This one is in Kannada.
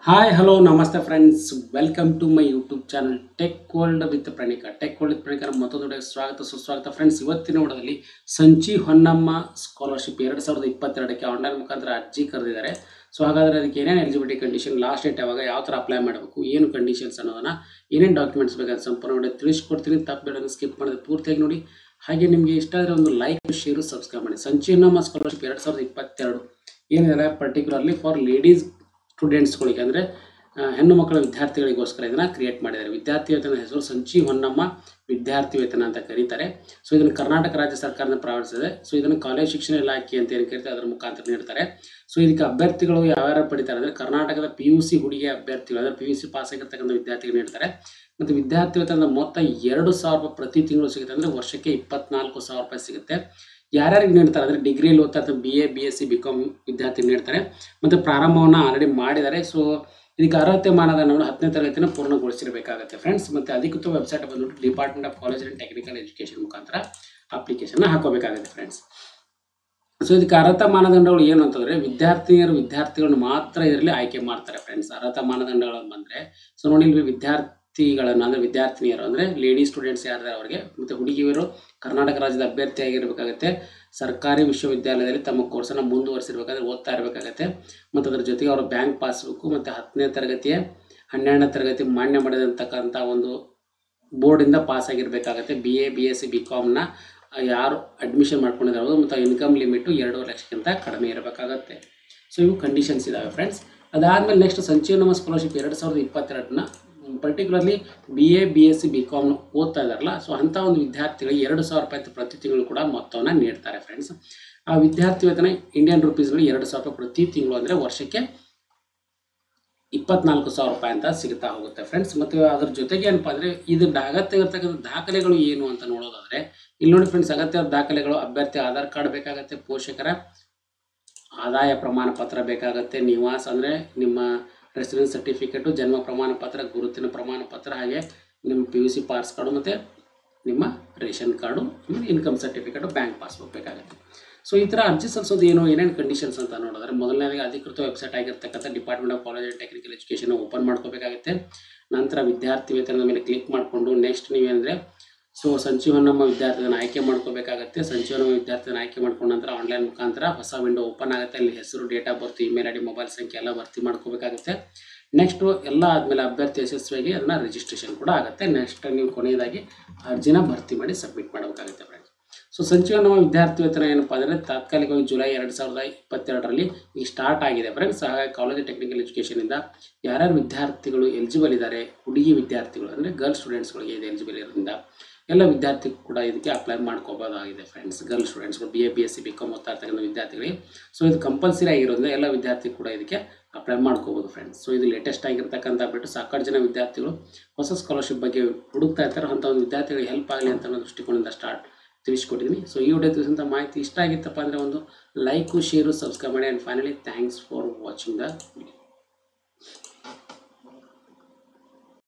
hi hello namaste friends welcome to my YouTube channel Tech World with Pranika Tech World with Pranika ಮತ್ತೊಂದು ವಿಡಿಯೋಗೆ ಸ್ವಾಗತ ಸುಸ್ವಾಗತ ಫ್ರೆಂಡ್ಸ್ ಇವತ್ತಿನ ವಿಡಿಯೋದಲ್ಲಿ ಸಂಚಿ ಹೊನ್ನಮ್ಮ ಸ್ಕಾಲರ್ಶಿಪ್ ಎರಡು ಸಾವಿರದ ಇಪ್ಪತ್ತೆರಡಕ್ಕೆ ಆನ್ಲೈನ್ ಮುಖಾಂತರ ಅರ್ಜಿ ಕರೆದಿದ್ದಾರೆ ಸೊ ಹಾಗಾದರೆ ಅದಕ್ಕೆ ಏನೇನು ಎಲಿಜಿಬಿಲಿಟಿ ಕಂಡೀಷನ್ ಲಾಸ್ಟ್ ಡೇಟ್ ಯಾವಾಗ ಯಾವ ಥರ ಅಪ್ಲೈ ಮಾಡಬೇಕು ಏನು ಕಂಡೀಷನ್ಸ್ ಅನ್ನೋದನ್ನ ಏನೇನು ಡಾಕ್ಯುಮೆಂಟ್ಸ್ ಬೇಕಾದ ಸಂಪೂರ್ಣ ವಿಡಿಯೋ ತಿಳಿಸ್ಕೊಡ್ತೀನಿ ತಪ್ಪು ಸ್ಕಿಪ್ ಮಾಡಿದ್ರೆ ಪೂರ್ತಿಯಾಗಿ ನೋಡಿ ಹಾಗೆ ನಿಮಗೆ ಇಷ್ಟ ಆದರೆ ಒಂದು ಲೈಕ್ ಶೇರು ಸಬ್ಸ್ಕ್ರೈಬ್ ಮಾಡಿ ಸಂಚಿ ಹೊನ್ನಮ್ಮ ಸ್ಕಾಲರ್ಶಿಪ್ ಎರಡು ಸಾವಿರದ ಇಪ್ಪತ್ತೆರಡು ಏನಿದೆ ಪರ್ಟಿಕ್ಯುಲರ್ಲಿ ಫಾರ್ ಲೇಡೀಸ್ ಸ್ಟೂಡೆಂಟ್ಸ್ಗಳಿಗೆ ಅಂದರೆ ಹೆಣ್ಣು ಮಕ್ಕಳ ವಿದ್ಯಾರ್ಥಿಗಳಿಗೋಸ್ಕರ ಇದನ್ನು ಕ್ರಿಯೇಟ್ ಮಾಡಿದ್ದಾರೆ ವಿದ್ಯಾರ್ಥಿ ವೇತನ ಹೆಸರು ಸಂಚಿ ಹೊನ್ನಮ್ಮ ವಿದ್ಯಾರ್ಥಿ ವೇತನ ಅಂತ ಕರೀತಾರೆ ಸೊ ಇದನ್ನು ಕರ್ನಾಟಕ ರಾಜ್ಯ ಸರ್ಕಾರದ ಪ್ರಾರಂಭಿಸಿದೆ ಸೊ ಇದನ್ನು ಕಾಲೇಜ್ ಶಿಕ್ಷಣ ಇಲಾಖೆ ಅಂತ ಏನು ಕರೀತಾರೆ ಅದರ ಮುಖಾಂತರ ನೀಡ್ತಾರೆ ಸೊ ಇದಕ್ಕೆ ಅಭ್ಯರ್ಥಿಗಳು ಯಾವ್ಯಾರು ಪಡಿತಾರೆ ಅಂದರೆ ಕರ್ನಾಟಕದ ಪಿ ಯು ಸಿ ಹುಡುಗಿ ಅಭ್ಯರ್ಥಿಗಳು ಅಂದರೆ ಪಿ ಯು ಸಿ ಪಾಸ್ ಆಗಿರ್ತಕ್ಕಂಥ ವಿದ್ಯಾರ್ಥಿಗಳು ನೀಡ್ತಾರೆ ಮತ್ತು ವಿದ್ಯಾರ್ಥಿ ವೇತನದ ಮೊತ್ತ ಎರಡು ಸಾವಿರ ರೂಪಾಯಿ ಪ್ರತಿ ತಿಂಗಳು ಸಿಗುತ್ತೆ ಅಂದರೆ ವರ್ಷಕ್ಕೆ ಇಪ್ಪತ್ನಾಲ್ಕು ಸಾವಿರ ರೂಪಾಯಿ ಸಿಗುತ್ತೆ ಯಾರ್ಯಾರಿಗೆ ನೀಡ್ತಾರೆ ಅಂದರೆ ಡಿಗ್ರಿಯಲ್ಲಿ ಓದ್ತಾ ಅಥವಾ B A B S C B com ವಿದ್ಯಾರ್ಥಿ ನೀಡ್ತಾರೆ ಮತ್ತು ಪ್ರಾರಂಭವನ್ನು ಆಲ್ರೆಡಿ ಮಾಡಿದ್ದಾರೆ ಸೊ ಇದಕ್ಕೆ ಅರ್ಹತೆ ಮಾನದಂಡವನ್ನು ಹತ್ತನೇ ತರಗತಿನ ಪೂರ್ಣಗೊಳಿಸಿರಬೇಕಾಗುತ್ತೆ ಫ್ರೆಂಡ್ಸ್ ಮತ್ತು ಅಧಿಕೃತ ವೆಬ್ಸೈಟ್ ಬಂದ್ಬಿಟ್ಟು department of college and technical education ಮುಖಾಂತರ ಅಪ್ಲಿಕೇಶನ್ ಹಾಕೋಬೇಕಾಗುತ್ತೆ ಫ್ರೆಂಡ್ಸ್ ಸೊ ಇದಕ್ಕೆ ಅರ್ಹತಾ ಮಾನದಂಡಗಳು ಏನು ಅಂತಂದರೆ ವಿದ್ಯಾರ್ಥಿನಿಯರು ವಿದ್ಯಾರ್ಥಿಗಳನ್ನು ಮಾತ್ರ ಇದರಲ್ಲಿ ಆಯ್ಕೆ ಮಾಡ್ತಾರೆ ಫ್ರೆಂಡ್ಸ್ ಅರ್ಹತಾ ಮಾನದಂಡಗಳು ಬಂದರೆ ಸೊ ನೋಡಿ ಇಲ್ಲಿ ವಿದ್ಯಾರ್ಥಿಗಳನ್ನು ಅಂದರೆ ವಿದ್ಯಾರ್ಥಿನಿಯರು ಅಂದರೆ ಲೇಡಿ ಸ್ಟೂಡೆಂಟ್ಸ್ ಯಾರಿದ್ದಾರೆ ಅವರಿಗೆ ಮತ್ತು ಹುಡುಗಿಯರು ಕರ್ನಾಟಕ ರಾಜ್ಯದ ಅಭ್ಯರ್ಥಿ ಆಗಿರಬೇಕಾಗುತ್ತೆ ಸರ್ಕಾರಿ ವಿಶ್ವವಿದ್ಯಾಲಯದಲ್ಲಿ ತಮ್ಮ ಕೋರ್ಸನ್ನು ಮುಂದುವರಿಸಿರ್ಬೇಕಾದ್ರೆ ಓದ್ತಾ ಇರಬೇಕಾಗತ್ತೆ ಮತ್ತು ಅದರ ಜೊತೆಗೆ ಅವರು ಬ್ಯಾಂಕ್ ಪಾಸ್ಬುಕ್ಕು ಮತ್ತು ಹತ್ತನೇ ತರಗತಿಯ ಹನ್ನೆರಡನೇ ತರಗತಿ ಮಾನ್ಯ ಮಾಡಿದಂತಕ್ಕಂಥ ಒಂದು ಬೋರ್ಡಿಂದ ಪಾಸ್ ಆಗಿರಬೇಕಾಗತ್ತೆ B A B S C B ಕಾಮ್ನ ಯಾರು ಅಡ್ಮಿಷನ್ ಮಾಡ್ಕೊಂಡಿದ್ದಾರೆ ಮತ್ತು ಇನ್ಕಮ್ ಲಿಮಿಟು ಎರಡೂವರೆ ಲಕ್ಷಕ್ಕಿಂತ ಕಡಿಮೆ ಇರಬೇಕಾಗತ್ತೆ ಸೊ ಇವು ಕಂಡೀಷನ್ಸ್ ಇದ್ದಾವೆ ಫ್ರೆಂಡ್ಸ್ ಅದಾದಮೇಲೆ ನೆಕ್ಸ್ಟ್ ಸಂಚೀರ್ಣ ಸ್ಕಾಲರ್ಶಿಪ್ ಎರಡು ಸಾವಿರದ ಇಪ್ಪತ್ತೆರಡನ್ನ particularly B A B S C B com ಓದ್ತಾ ಇದ್ದಾರಲ್ಲ ಸೊ ಅಂಥ ಒಂದು ವಿದ್ಯಾರ್ಥಿಗಳಿಗೆ ಎರಡು ಸಾವಿರ ರೂಪಾಯಿ ಪ್ರತಿ ತಿಂಗಳು ಕೂಡ ಮೊತ್ತವನ್ನು ನೀಡ್ತಾರೆ ಫ್ರೆಂಡ್ಸ್ ಆ ವಿದ್ಯಾರ್ಥಿ ವೇತನ ಇಂಡಿಯನ್ ರುಪೀಸ್ಗಳು ಎರಡು ಸಾವಿರ ರೂಪಾಯಿ ಪ್ರತಿ ತಿಂಗಳು ಅಂದರೆ ವರ್ಷಕ್ಕೆ ಇಪ್ಪತ್ನಾಲ್ಕು ಸಾವಿರ ರೂಪಾಯಿ ಅಂತ ಸಿಗ್ತಾ ಹೋಗುತ್ತೆ ಫ್ರೆಂಡ್ಸ್ ಮತ್ತು ಅದ್ರ ಜೊತೆಗೆ ಏನಪ್ಪ ಅಂದರೆ ಇದು ಅಗತ್ಯ ಇರತಕ್ಕಂಥ ದಾಖಲೆಗಳು ಏನು ಅಂತ ನೋಡೋದಾದರೆ ಇಲ್ಲಿ ನೋಡಿ ಫ್ರೆಂಡ್ಸ್ ಅಗತ್ಯ ದಾಖಲೆಗಳು ಅಭ್ಯರ್ಥಿ ಆಧಾರ್ ಕಾರ್ಡ್ ಬೇಕಾಗತ್ತೆ ಪೋಷಕರ ಆದಾಯ ಪ್ರಮಾಣ ಪತ್ರ ಬೇಕಾಗತ್ತೆ ನಿವಾಸ ಅಂದರೆ ನಿಮ್ಮ ರೆಸಿಡೆನ್ಸ್ ಸರ್ಟಿಫಿಕೇಟು ಜನ್ಮ ಪ್ರಮಾಣ ಪತ್ರ ಗುರುತಿನ ಪ್ರಮಾಣ ಪತ್ರ ಹಾಗೆ ನಿಮ್ಮ P U C pass card ಮತ್ತು ನಿಮ್ಮ ರೇಷನ್ ಕಾರ್ಡು ಆಮೇಲೆ ಇನ್ಕಮ್ ಸರ್ಟಿಫಿಕೇಟು ಬ್ಯಾಂಕ್ ಪಾಸ್ಬುಕ್ ಬೇಕಾಗುತ್ತೆ ಸೊ ಈ ಥರ ಅರ್ಜಿ ಸಲ್ಲಿಸೋದು ಏನು ಏನೇನು ಕಂಡೀಷನ್ಸ್ ಅಂತ ನೋಡಿದ್ರೆ ಮೊದಲನೇದಾಗಿ ಅಧಿಕೃತ ವೆಬ್ಸೈಟ್ ಆಗಿರ್ತಕ್ಕಂಥ department of college and technical education open ಮಾಡ್ಕೋಬೇಕಾಗುತ್ತೆ ನಂತರ ವಿದ್ಯಾರ್ಥಿ ವೇತನದ ಮೇಲೆ ಕ್ಲಿಕ್ ಮಾಡಿಕೊಂಡು ನೆಕ್ಸ್ಟ್ ನೀವೇಂದರೆ ಸೊ ಸಂಜೀವನಮ್ಮ ವಿದ್ಯಾರ್ಥಿಗಳನ್ನ ಆಯ್ಕೆ ಮಾಡ್ಕೋಬೇಕಾಗತ್ತೆ ಸಂಜೀವನಮ್ಮ ವಿದ್ಯಾರ್ಥಿಗಳನ್ನ ಆಯ್ಕೆ ಮಾಡ್ಕೊಂಡ ನಂತರ ಆನ್ಲೈನ್ ಮುಖಾಂತರ ಹೊಸ ವಿಂಡೋ ಓಪನ್ ಆಗುತ್ತೆ ಅಲ್ಲಿ ಹೆಸರು date of birth email I D mobile ಸಂಖ್ಯೆ ಎಲ್ಲ ಭರ್ತಿ ಮಾಡ್ಕೋಬೇಕಾಗುತ್ತೆ ನೆಕ್ಸ್ಟು ಎಲ್ಲ ಆದಮೇಲೆ ಅಭ್ಯರ್ಥಿ ಯಶಸ್ವಿಯಾಗಿ ಅದನ್ನು ರಿಜಿಸ್ಟ್ರೇಷನ್ ಕೂಡ ಆಗುತ್ತೆ ನೆಕ್ಸ್ಟ್ ನೀವು ಕೊನೆಯದಾಗಿ ಅರ್ಜಿನ ಭರ್ತಿ ಮಾಡಿ ಸಬ್ಮಿಟ್ ಮಾಡಬೇಕಾಗುತ್ತೆ ಫ್ರೆಂಡ್ಸ್ ಸೊ ಸಂಚೀವನ ವಿದ್ಯಾರ್ಥಿ ವೇತನ ಏನಪ್ಪ ಅಂದರೆ ತಾತ್ಕಾಲಿಕವಾಗಿ ಜುಲೈ ಎರಡು ಸಾವಿರದ ಇಪ್ಪತ್ತೆರಡರಲ್ಲಿ ಈಗ ಸ್ಟಾರ್ಟ್ ಆಗಿದೆ ಫ್ರೆಂಡ್ಸ್ ಹಾಗಾಗಿ ಕಾಲೇಜ್ ಟೆಕ್ನಿಕಲ್ ಎಜುಕೇಷನಿಂದ ಯಾರ್ಯಾರು ವಿದ್ಯಾರ್ಥಿಗಳು ಎಲಿಜಿಬಲ್ ಇದ್ದಾರೆ ಹುಡುಗಿ ವಿದ್ಯಾರ್ಥಿಗಳು ಅಂದರೆ ಗರ್ಲ್ ಸ್ಟೂಡೆಂಟ್ಸ್ಗಳಿಗೆ ಇದು ಎಲಿಜಿಬಲ್ ಇರೋದ್ರಿಂದ ಎಲ್ಲ ವಿದ್ಯಾರ್ಥಿ ಕೂಡ ಇದಕ್ಕೆ ಅಪ್ಲೈ ಮಾಡ್ಕೋಬೋದಾಗಿದೆ ಫ್ರೆಂಡ್ಸ್ ಗರ್ಲ್ ಸ್ಟೂಡೆಂಟ್ಸ್ಗಳು B A B S C B com ಓದ್ತಾ ಇರ್ತಕ್ಕಂಥ ವಿದ್ಯಾರ್ಥಿಗಳಿಗೆ ಸೊ ಇದು ಕಂಪಲ್ಸರಿ ಆಗಿರೋದ್ರಿಂದ ಎಲ್ಲ ವಿದ್ಯಾರ್ಥಿ ಕೂಡ ಇದಕ್ಕೆ ಅಪ್ಲೈ ಮಾಡ್ಕೋಬೋದು ಫ್ರೆಂಡ್ಸ್ ಸೊ ಇದು ಲೇಟೆಸ್ಟ್ ಆಗಿರ್ತಕ್ಕಂಥ ಬಿಟ್ಟು ಸಾಕಷ್ಟು ಜನ ವಿದ್ಯಾರ್ಥಿಗಳು ಹೊಸ ಸ್ಕಾಲರ್ಶಿಪ್ ಬಗ್ಗೆ ಹುಡುಕ್ತಾ ಇರ್ತಾರೆ ಅಂಥ ಒಂದು ವಿದ್ಯಾರ್ಥಿಗಳಿಗೆ ಹೆಲ್ಪ್ ಆಗಲಿ ಅಂತ ಅನ್ನೋ ದೃಷ್ಟಿಕೋನದಿಂದ ಸ್ಟಾರ್ಟ್ ತಿಳಿಸ್ಕೊಟ್ಟಿದ್ದೀನಿ ಸೊ ಈ ವಿಡಿಯೋ ತಿಳಿಸಿದಂಥ ಮಾಹಿತಿ ಇಷ್ಟ ಆಗಿತ್ತಪ್ಪ ಅಂದರೆ ಒಂದು ಲೈಕು ಶೇರು ಸಬ್ಸ್ಕ್ರೈಬ್ ಮಾಡಿ and finally thanks for watching the video